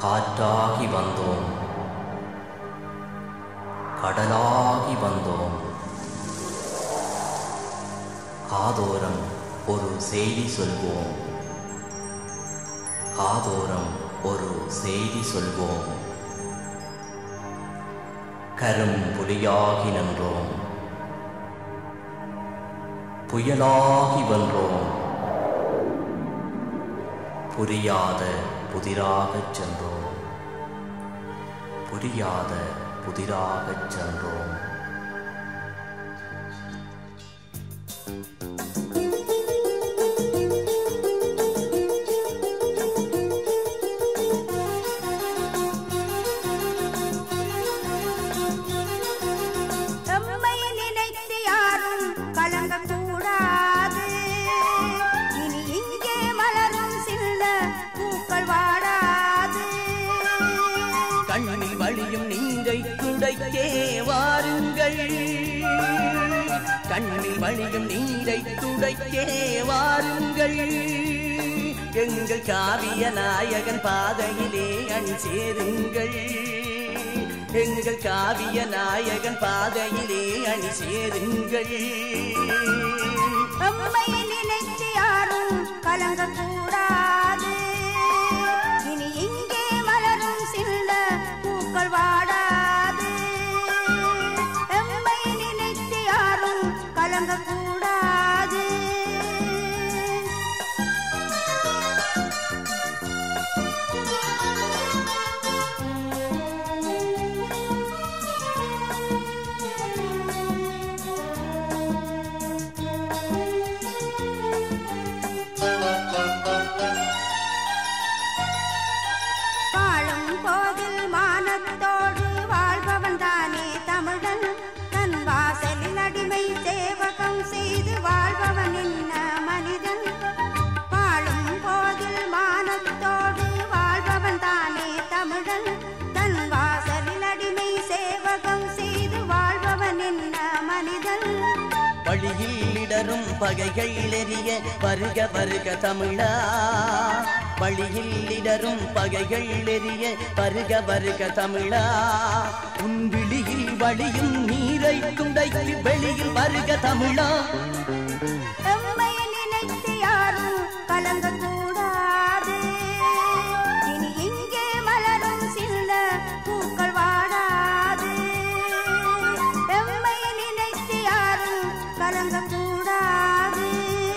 காற்றாகி வந்தோம் கடலாகி வந்தோம் காதோரம் ஒரு செய்தி சொல்வோம் காதோரம் ஒரு செய்தி சொல்வோம் கரும் புலியாகி நின்றோம் புயலாகி வென்றோம் புரியாத புதிராகச் சென்றோம் புரியாத புதிராகச் சென்றோம் எம்மை நினைத்து யாரும் கலங்கக்கூடாது இனி இங்கே மலரும் சில்ல பூக்கள் வாடாது கண்ணில் வழியும் நீரை துடைக்கே வாருங்கள் கண்ணில் வழியும் நீரை துடைக்கே வாருங்கள் எங்கள் காவிய நாயகன் பாதையிலே அணி சேருங்கள் எங்கள் காவிய நாயகன் பாதையிலே அணி சேருங்கள் எம்மை நினைத்து யாரும் கலங்கக்கூடாது இனி இங்கே மலரும் சில்ல பூக்கள் வாடாது எம்மை நினைத்து யாரும் கலங்கக்கூடாது வாழும் போதில் மானத்தோடு வாழ்பவன் தானே தமிழன் தன் வாசலில் அடிமை சேவகம் செய்து வாழ்பவன் என்ன மனிதன் வாழும் போதில் மானத்தோடு வாழ்பவன் தானே தமிழன் தன் வாசலில் அடிமை சேவகம் செய்து வாழ்பவன் என்ன மனிதன் வழியில் இடரும் பகைகள் எரிய வருக வருக தமிழா வழியில் இடரும் பகைகள் எரிய வருக வருக தமிழா உன் விழியில் வழியும் நீரை துடைத்து வெளியில் வருக தமிழா எம்மை நினைத்து யாரும் கலங்கக்கூடாது இனி இங்கே மலரும் சில்ல பூக்கள் வாடாது எம்மை நினைத்து யாரும் கலங்கக்கூடாது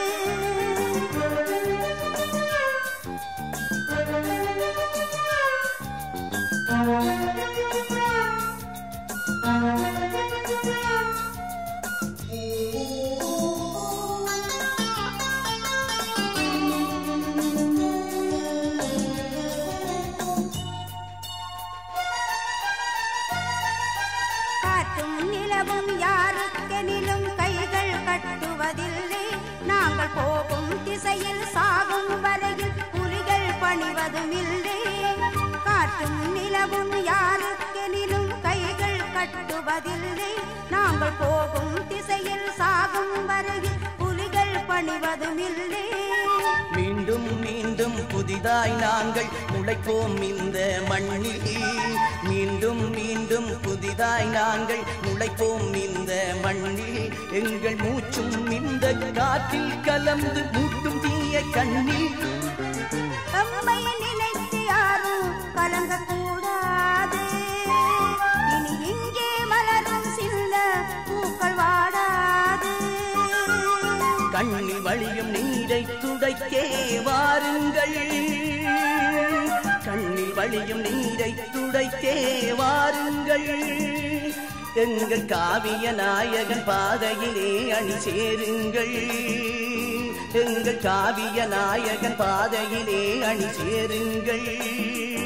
காற்றும் நிலவும் யாருக்கெனிலும் கைகள் கட்டுவதில்லை நாங்கள் போகும் திசையில் சாகும் வரையில் புலிகள் பணிவதும் இல்லை காற்றும் நிலவும் யாருக்கெனிலும் கைகள் கட்டுவதில்லை நாங்கள் போகும் திசையில் சாகும் வரையில் புலிகள் பணிவதும் இல்லை மீண்டும் மீண்டும் புதிதாய் நாங்கள் முளைப்போம் இந்த மண்ணில் மீண்டும் மீண்டும் புதிதாய் நாங்கள் முளைப்போம் இந்த மண்ணில் எங்கள் மூச்சும் இந்த காற்றில் கலந்து மூட்டும் தீய கண்ணில் எம்மை நினைத்து யாரும் கலங்கக்கூடாது இனி இங்கே மலரும் சில்ல பூக்கள் வாடாது கண்ணில் வழியும் நீரை துடைக்கே வாருங்கள் கண்ணில் வழியும் நீரை துடைக்கே வாருங்கள் எங்கள் காவிய நாயகன் பாதையிலே அணி சேருங்கள் எங்கள் காவிய நாயகன் பாதையிலே அணி சேருங்கள்